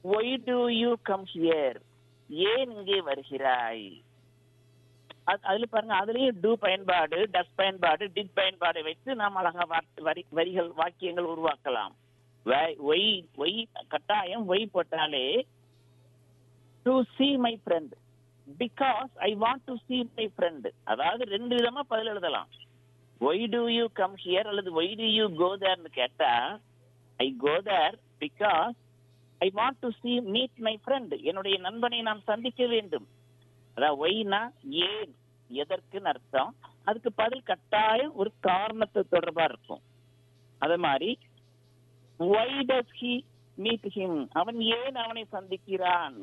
Y do you come here ஏன் இங்கே வருகிறாய் அது- அதுல பாருங்க அதுலயும் டூ பயன்பாடு டஸ் பயன்பாடு டிட் பயன்பாடை வைத்து நாம் அழகா வார்த்தை- வரி வரிகள் வாக்கியங்கள் உருவாக்கலாம் ஒய் ஒய் கட்டாயம் ஒய் போட்டாலே to see my friend because I want to see my friend அதாவது ரெண்டு விதமா பதில் எழுதலாம் why do you come here அல்லது ஒய் டு யூ கோ தேர்னு கேட்டா I go there because I want to see meet my friend என்னுடைய நண்பனை நான் சந்திக்க வேண்டும் அதான் ஒய்னா ஏன் எதற்குன்னு அர்த்தம் அதுக்கு பதில் கட்டாயம் ஒரு காரணத்தை தொடர்பா இருக்கும் அதே மாதிரி why does he meet him அவன் ஏன் அவனை சந்திக்கிறான்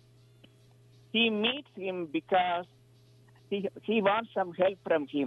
he meets him because he, he wants some help from him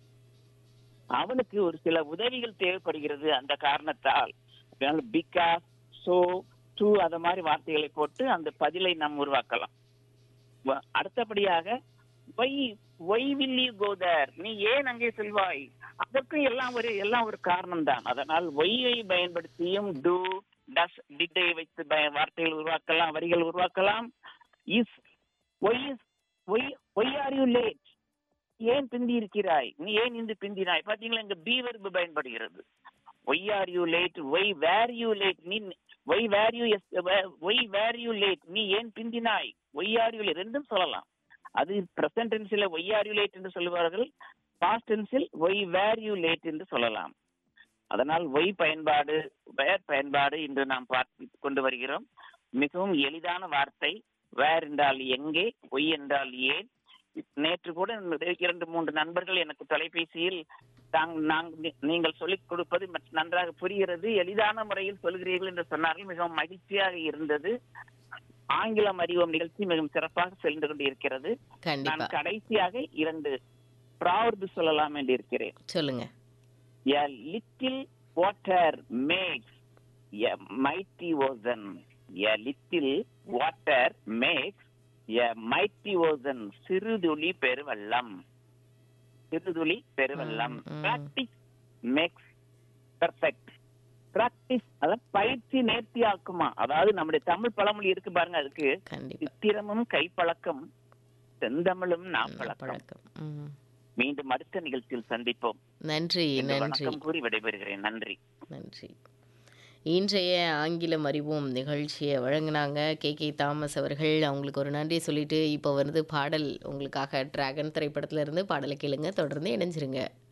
அவனுக்கு ஒரு சில உதவிகள் தேவைப்படுகிறது அந்த காரணத்தால் பிகாஸ் சோ டு அத மாதிரி வார்த்தைகளை போட்டு அந்த பதிலை நாம் உருவாக்கலாம் வ- அடுத்தபடியாக why why will you go there நீ ஏன் அங்கே செல்வாய் அதற்கும் எல்லாம் ஒரு எல்லாம் ஒரு காரணம் தான் அதனால் ஒய்யை பயன்படுத்தியும் டூ டஸ் டிட்டை வைத்து பய- வார்த்தைகள் உருவாக்கலாம் வரிகள் உருவாக்கலாம் is why is why why are you late ஏன் பிந்தி இருக்கிறாய் நீ ஏன் இன்று பிந்தினாய் பாத்தீங்களா இங்க பி வெர்பு பயன்படுகிறது why are you late why were you late நீ why were you why were you late நீ ஏன் பிந்தினாய் ஒய் ஆர் யூ லேட் ரெண்டும் சொல்லலாம் அது பிரசன்ட் டென்ஸில் ஒய் ஆர் யூ லேட் என்று சொல்லுவார்கள் பாஸ்ட் டென்ஸில் ஒய் வேர் யூ லேட் என்று சொல்லலாம் அதனால் ஒய் பயன்பாடு வேர் பயன்பாடு இன்று நாம் பார்த்து கொண்டு வருகிறோம் மிகவும் எளிதான வார்த்தை வேர் என்றால் எங்கே ஒய் என்றால் ஏன் நேற்று கூட இரண்டு மூன்று நண்பர்கள் எனக்கு தொலைபேசியில் தாங் நாங்க- நீங்கள் சொல்லிக் கொடுப்பது மற்ற- நன்றாக புரிகிறது எளிதான முறையில் சொல்கிறீர்கள் என்று சொன்னார்கள் மிகவும் மகிழ்ச்சியாக இருந்தது ஆங்கிலம் அறிவோம் நிகழ்ச்சி மிகவும் சிறப்பாக சென்று கொண்டு இருக்கிறது நான் கண்டிப்பா கடைசியாக இரண்டு ப்ராவர்பு சொல்லலாம் என்று இருக்கிறேன் சொல்லுங்க A little water makes a mighty ocean. A little water makes a mighty ocean. சிறுதுளி பெருவெள்ளம் சிறுதுளி பெருவெள்ளம் ம், ம். பிராக்டிஸ் மேக்ஸ் பெர்ஃபெக்ட் பிராக்டிஸ் அதான் பயிற்சி நேர்த்தியாக்குமா அதாவது நம்முடைய தமிழ் பழமொழி இருக்கு பாருங்க அதுக்கு கண்டிப்பா சித்திரமும் கைப்பழக்கம் செந்தமிழும் நாப்பழக்கம் பழக்கம் ம். மீண்டும் அடுத்த நிகழ்ச்சியில் சந்திப்போம் நன்றி என்று நன்றி வணக்கம் கூறி விடைபெறுகிறேன் நன்றி நன்றி இன்றைய ஆங்கிலம் அறிவோம் நிகழ்ச்சியை வழங்கினாங்க கே கே தாமஸ் அவர்கள் அவங்களுக்கு ஒரு நன்றி சொல்லிட்டு இப்போ வந்து பாடல் உங்களுக்காக டிராகன் திரைப்படத்துல இருந்து பாடலை கேளுங்க தொடர்ந்து இணைஞ்சிருங்க